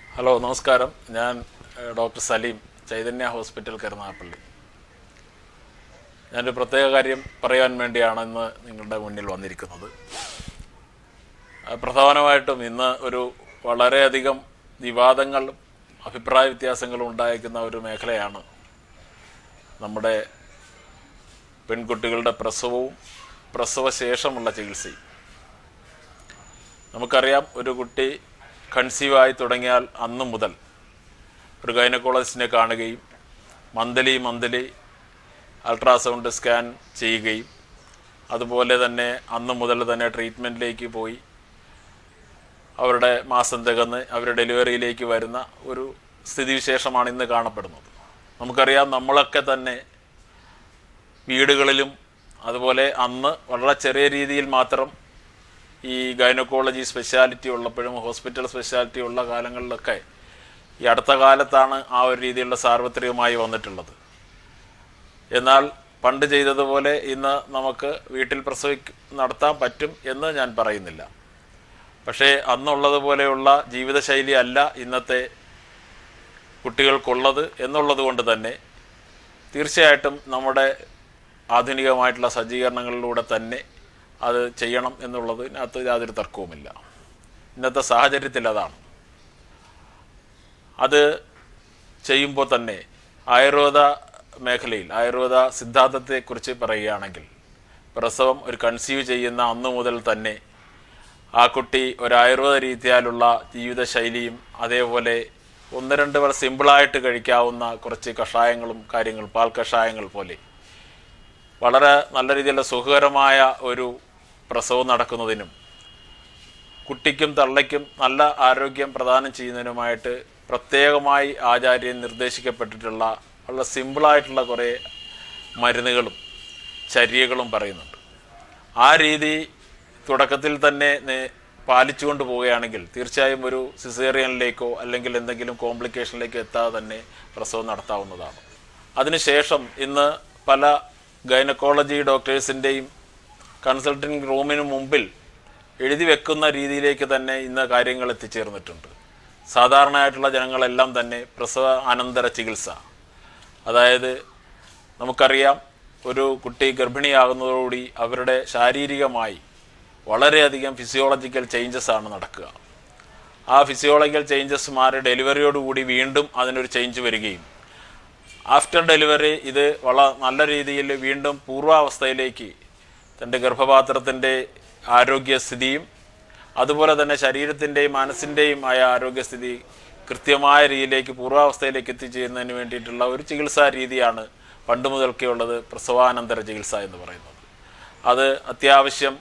hello നമസ്കാരം ഞാൻ ഏഹ്, ഡോക്ടർ സലീം ചൈതന്യ ഹോസ്പിറ്റൽ കരുനാഗപ്പള്ളി ഞാനൊരു പ്രത്യേക കാര്യം പറയാൻ വേണ്ടിയാണ് ഇന്ന് നിങ്ങളുടെ മുന്നിൽ വന്നിരിക്കുന്നത് ആ, പ്രധാനമായിട്ടും ഇന്ന് ഒരു വളരെയധികം വിവാദങ്ങൾ അഭിപ്രായ വ്യത്യാസങ്ങളും ഉണ്ടായിരിക്കുന്ന ഒരു മേഖലയാണ് നമ്മുടെ പെൺകുട്ടികളുടെ പ്രസവവും പ്രസവശേഷമുള്ള ചികിത്സയും നമുക്കറിയാം ഒരു കുട്ടി കൺസീവായി തുടങ്ങിയാൽ അന്നു മുതൽ ഒരു ഗൈനക്കോളജിസ്റ്റിനെ കാണുകയും മന്ത്ലി മന്ത്ലി അൾട്രാസൗണ്ട് സ്കാൻ ചെയ്യുകയും അതുപോലെ തന്നെ അന്ന് മുതൽ തന്നെ ട്രീറ്റ്മെൻറ്റിലേക്ക് പോയി അവരുടെ മാസം തികന്ന് അവരുടെ ഡെലിവറിയിലേക്ക് വരുന്ന ഒരു സ്ഥിതിവിശേഷമാണ് ഇന്ന് കാണപ്പെടുന്നത് നമുക്കറിയാം നമ്മളൊക്കെ തന്നെ വീടുകളിലും അതുപോലെ അന്ന് വളരെ ചെറിയ രീതിയിൽ മാത്രം ഈ ഗൈനക്കോളജി സ്പെഷ്യാലിറ്റി ഉള്ളപ്പോഴും ഹോസ്പിറ്റൽ സ്പെഷ്യാലിറ്റി ഉള്ള കാലങ്ങളിലൊക്കെ ഈ അടുത്ത കാലത്താണ് ആ ഒരു രീതിയിലുള്ള സാർവത്രികമായി വന്നിട്ടുള്ളത് എന്നാൽ പണ്ട് ചെയ്തതുപോലെ ഇന്ന് നമുക്ക് വീട്ടിൽ പ്രസവി നടത്താൻ പറ്റും എന്ന് ഞാൻ പറയുന്നില്ല പക്ഷേ അന്നുള്ളതുപോലെയുള്ള ജീവിതശൈലി അല്ല ഇന്നത്തെ കുട്ടികൾക്കുള്ളത് എന്നുള്ളത് കൊണ്ട് തന്നെ തീർച്ചയായിട്ടും നമ്മുടെ ആധുനികമായിട്ടുള്ള സജ്ജീകരണങ്ങളിലൂടെ തന്നെ അത് ചെയ്യണം എന്നുള്ളതിനകത്ത് യാതൊരു തർക്കവുമില്ല ഇന്നത്തെ സാഹചര്യത്തിൽ അതാണ് അത് ചെയ്യുമ്പോൾ തന്നെ ആയുർവേദ മേഖലയിൽ ആയുർവേദ സിദ്ധാന്തത്തെക്കുറിച്ച് പറയുകയാണെങ്കിൽ പ്രസവം ഒരു കൺസീവ് ചെയ്യുന്ന അന്നു മുതൽ തന്നെ ആ കുട്ടി ഒരു ആയുർവേദ രീതിയാലുള്ള ജീവിതശൈലിയും അതേപോലെ ഒന്ന് രണ്ട് വളരെ സിമ്പിളായിട്ട് കഴിക്കാവുന്ന കുറച്ച് കഷായങ്ങളും കാര്യങ്ങളും പാൽ കഷായങ്ങൾ പോലെ വളരെ നല്ല രീതിയിലുള്ള സുഖകരമായ ഒരു പ്രസവം നടക്കുന്നതിനും കുട്ടിക്കും തള്ളയ്ക്കും നല്ല ആരോഗ്യം പ്രദാനം ചെയ്യുന്നതിനുമായിട്ട് പ്രത്യേകമായി ആചാര്യൻ നിർദ്ദേശിക്കപ്പെട്ടിട്ടുള്ള വളരെ സിമ്പിളായിട്ടുള്ള കുറേ മരുന്നുകളും ചര്യകളും പറയുന്നുണ്ട് ആ രീതി തുടക്കത്തിൽ തന്നെ നേ- പാലിച്ചുകൊണ്ട് പോവുകയാണെങ്കിൽ തീർച്ചയായും ഒരു സിസേറിയനിലേക്കോ അല്ലെങ്കിൽ എന്തെങ്കിലും കോംപ്ലിക്കേഷനിലേക്കോ എത്താതെ തന്നെ പ്രസവം നടത്താവുന്നതാണ് അതിനുശേഷം ഇന്ന് പല ഗൈനക്കോളജി ഡോക്ടേഴ്സിൻ്റെയും കൺസൾട്ടിംഗ് റൂമിന് മുമ്പിൽ എഴുതി വെക്കുന്ന രീതിയിലേക്ക് തന്നെ ഇന്ന് കാര്യങ്ങൾ എത്തിച്ചേർന്നിട്ടുണ്ട് സാധാരണയായിട്ടുള്ള ജനങ്ങളെല്ലാം തന്നെ പ്രസവ അനന്തര ചികിത്സ അതായത് നമുക്കറിയാം ഒരു കുട്ടി ഗർഭിണിയാകുന്നതോടുകൂടി അവരുടെ ശാരീരികമായി വളരെയധികം ഫിസിയോളജിക്കൽ ചേഞ്ചസ് ആണ് നടക്കുക ആ ഫിസിയോളജിക്കൽ ചേഞ്ചസ് മാറി ഡെലിവറിയോടുകൂടി വീണ്ടും അതിനൊരു ചേഞ്ച് വരികയും ആഫ്റ്റർ ഡെലിവറി ഇത് വള നല്ല രീതിയിൽ വീണ്ടും പൂർവാവസ്ഥയിലേക്ക് തൻ്റെ ഗർഭപാത്രത്തിൻ്റെ ആരോഗ്യസ്ഥിതിയും അതുപോലെ തന്നെ ശരീരത്തിൻ്റെയും മനസ്സിൻ്റെയും ആയ ആരോഗ്യസ്ഥിതി കൃത്യമായ രീതിയിലേക്ക് പൂർവാവസ്ഥയിലേക്ക് എത്തിച്ചേരുന്നതിന് വേണ്ടിയിട്ടുള്ള ഒരു ചികിത്സാ രീതിയാണ് പണ്ട് മുതൽക്കേ ഉള്ളത് പ്രസവാനന്തര ചികിത്സ എന്ന് പറയുന്നത് അത് അത്യാവശ്യം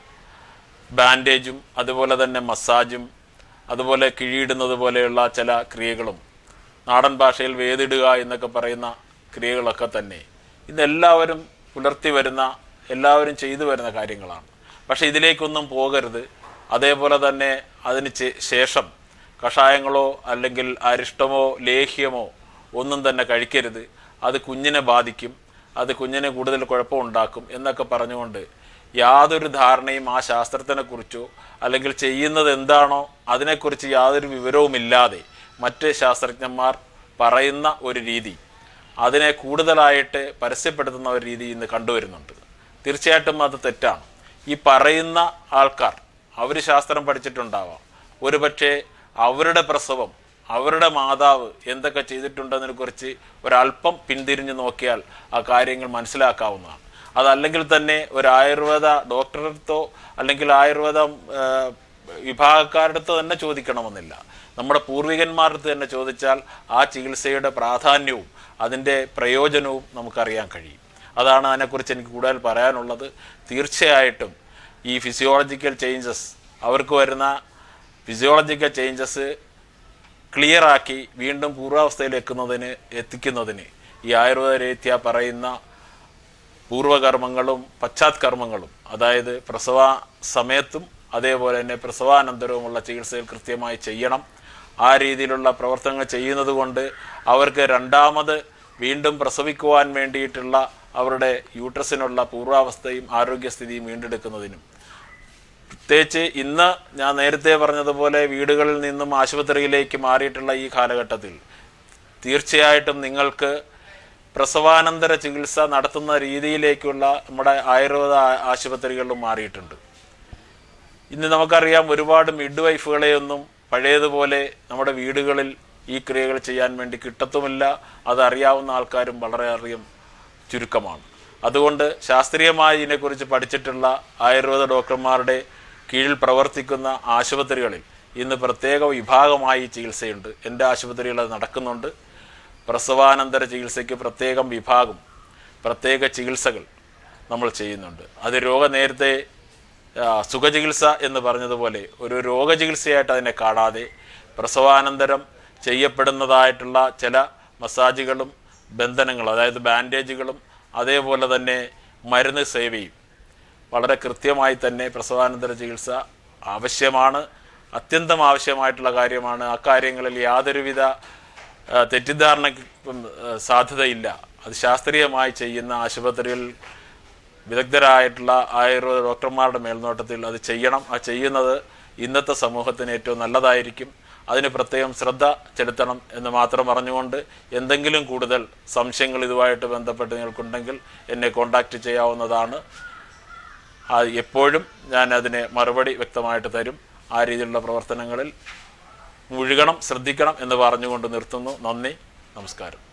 ബാൻഡേജും അതുപോലെ തന്നെ മസാജും അതുപോലെ കിഴിയിടുന്നത് പോലെയുള്ള ചില ക്രിയകളും നാടൻ ഭാഷയിൽ വേദിടുക എന്നൊക്കെ പറയുന്ന ക്രിയകളൊക്കെ തന്നെ ഇന്നെല്ലാവരും പുലർത്തി വരുന്ന എല്ലാവരും ചെയ്തു വരുന്ന കാര്യങ്ങളാണ് പക്ഷേ ഇതിലേക്കൊന്നും പോകരുത് അതേപോലെ തന്നെ അതിന് ചെ- ശേഷം കഷായങ്ങളോ അല്ലെങ്കിൽ അരിഷ്ടമോ ലേഹ്യമോ ഒന്നും തന്നെ കഴിക്കരുത് അത് കുഞ്ഞിനെ ബാധിക്കും അത് കുഞ്ഞിന് കൂടുതൽ കുഴപ്പമുണ്ടാക്കും എന്നൊക്കെ പറഞ്ഞുകൊണ്ട് യാതൊരു ധാരണയും ആ ശാസ്ത്രത്തിനെക്കുറിച്ചോ അല്ലെങ്കിൽ ചെയ്യുന്നത് എന്താണോ അതിനെക്കുറിച്ച് യാതൊരു വിവരവുമില്ലാതെ മറ്റ് ശാസ്ത്രജ്ഞന്മാർ പറയുന്ന ഒരു രീതി അതിനെ കൂടുതലായിട്ട് പരസ്യപ്പെടുത്തുന്ന ഒരു രീതി ഇന്ന് കണ്ടുവരുന്നുണ്ട് തീർച്ചയായിട്ടും അത് തെറ്റാണ് ഈ പറയുന്ന ആൾക്കാർ അവർ ശാസ്ത്രം പഠിച്ചിട്ടുണ്ടാവാം ഒരുപക്ഷെ അവരുടെ പ്രസവം അവരുടെ മാതാവ് എന്തൊക്കെ ചെയ്തിട്ടുണ്ടെന്നതിനെ കുറിച്ച് ഒരല്പം പിന്തിരിഞ്ഞു നോക്കിയാൽ ആ കാര്യങ്ങൾ മനസ്സിലാക്കാവുന്നതാണ് അതല്ലെങ്കിൽ തന്നെ ഒരു ആയുർവേദ ഡോക്ടറടുത്തോ അല്ലെങ്കിൽ ആയുർവേദ ആ, വിഭാഗക്കാരുടെ അടുത്ത് തന്നെ ചോദിക്കണമെന്നില്ല നമ്മുടെ പൂർവികന്മാരുടെ അടുത്ത് തന്നെ ചോദിച്ചാൽ ആ ചികിത്സയുടെ പ്രാധാന്യവും അതിൻ്റെ പ്രയോജനവും നമുക്കറിയാൻ കഴിയും അതാണ് അതിനെക്കുറിച്ച് എനിക്ക് കൂടുതൽ പറയാനുള്ളത് തീർച്ചയായിട്ടും ഈ ഫിസിയോളജിക്കൽ ചേഞ്ചസ് അവർക്ക് വരുന്ന ഫിസിയോളജിക്കൽ ചേഞ്ചസ് ക്ലിയറാക്കി വീണ്ടും പൂർവാവസ്ഥയിൽ എത്തുന്നതിന് എത്തിക്കുന്നതിന് ഈ ആയുർവേദ രീത്യ പറയുന്ന പൂർവകർമ്മങ്ങളും പശ്ചാത്കർമ്മങ്ങളും അതായത് പ്രസവ സമയത്തും അതേപോലെ തന്നെ പ്രസവാനന്തരവുമുള്ള ചികിത്സകൾ കൃത്യമായി ചെയ്യണം ആ രീതിയിലുള്ള പ്രവർത്തനങ്ങൾ ചെയ്യുന്നത് കൊണ്ട് അവർക്ക് രണ്ടാമത് വീണ്ടും പ്രസവിക്കുവാൻ വേണ്ടിയിട്ടുള്ള അവരുടെ യൂട്രസിനുള്ള പൂർവാവസ്ഥയും ആരോഗ്യസ്ഥിതിയും വീണ്ടെടുക്കുന്നതിനും പ്രത്യേകിച്ച് ഇന്ന് ഞാൻ നേരത്തെ പറഞ്ഞതുപോലെ വീടുകളിൽ നിന്നും ആശുപത്രിയിലേക്ക് മാറിയിട്ടുള്ള ഈ കാലഘട്ടത്തിൽ തീർച്ചയായിട്ടും നിങ്ങൾക്ക് പ്രസവാനന്തര ചികിത്സ നടത്തുന്ന രീതിയിലേക്കുള്ള നമ്മുടെ ആയുർവേദ ആ- ആശുപത്രികളിലും മാറിയിട്ടുണ്ട് ഇന്ന് നമുക്കറിയാം ഒരുപാട് മിഡ് വൈഫുകളെയൊന്നും പഴയതുപോലെ നമ്മുടെ വീടുകളിൽ ഈ ക്രിയകൾ ചെയ്യാൻ വേണ്ടി കിട്ടത്തുമില്ല അതറിയാവുന്ന ആൾക്കാരും വളരെയധികം ചുരുക്കമാണ് അതുകൊണ്ട് ശാസ്ത്രീയമായി ഇതിനെക്കുറിച്ച് പഠിച്ചിട്ടുള്ള ആയുർവേദ ഡോക്ടർമാരുടെ കീഴിൽ പ്രവർത്തിക്കുന്ന ആശുപത്രികളിൽ ഇന്ന് പ്രത്യേക വിഭാഗമായി ചികിത്സയുണ്ട് എൻ്റെ ആശുപത്രിയിൽ അത് നടക്കുന്നുണ്ട് പ്രസവാനന്തര ചികിത്സയ്ക്ക് പ്രത്യേകം വിഭാഗം പ്രത്യേക ചികിത്സകൾ നമ്മൾ ചെയ്യുന്നുണ്ട് അത് രോഗ നേരത്തെ ആ, സുഖചികിത്സ എന്ന് പറഞ്ഞതുപോലെ ഒരു രോഗചികിത്സയായിട്ട് അതിനെ കാണാതെ പ്രസവാനന്തരം ചെയ്യപ്പെടുന്നതായിട്ടുള്ള ചില മസാജുകളും ബന്ധനങ്ങളും അതായത് ബാൻഡേജുകളും അതേപോലെ തന്നെ മരുന്ന് സേവയും വളരെ കൃത്യമായി തന്നെ പ്രസവാനന്തര ചികിത്സ ആവശ്യമാണ് അത്യന്തം ആവശ്യമായിട്ടുള്ള കാര്യമാണ് അക്കാര്യങ്ങളിൽ യാതൊരുവിധ ആ, തെറ്റിദ്ധാരണയ്ക്കും ആ, സാധ്യതയില്ല അത് ശാസ്ത്രീയമായി ചെയ്യുന്ന ആശുപത്രിയിൽ വിദഗ്ധരായിട്ടുള്ള ആയുർവേദ ഡോക്ടർമാരുടെ മേൽനോട്ടത്തിൽ അത് ചെയ്യണം ആ ചെയ്യുന്നത് ഇന്നത്തെ സമൂഹത്തിന് ഏറ്റവും നല്ലതായിരിക്കും അതിന് പ്രത്യേകം ശ്രദ്ധ ചെലുത്തണം എന്ന് മാത്രം പറഞ്ഞുകൊണ്ട് എന്തെങ്കിലും കൂടുതൽ സംശയങ്ങൾ ഇതുമായിട്ട് ബന്ധപ്പെട്ട് നിങ്ങൾക്കുണ്ടെങ്കിൽ എന്നെ കോണ്ടാക്റ്റ് ചെയ്യാവുന്നതാണ് ആ എപ്പോഴും ഞാൻ അതിന് മറുപടി വ്യക്തമായിട്ട് തരും ആ രീതിയിലുള്ള പ്രവർത്തനങ്ങളിൽ മുഴുകണം ശ്രദ്ധിക്കണം എന്ന് പറഞ്ഞുകൊണ്ട് നിർത്തുന്നു നന്ദി നമസ്കാരം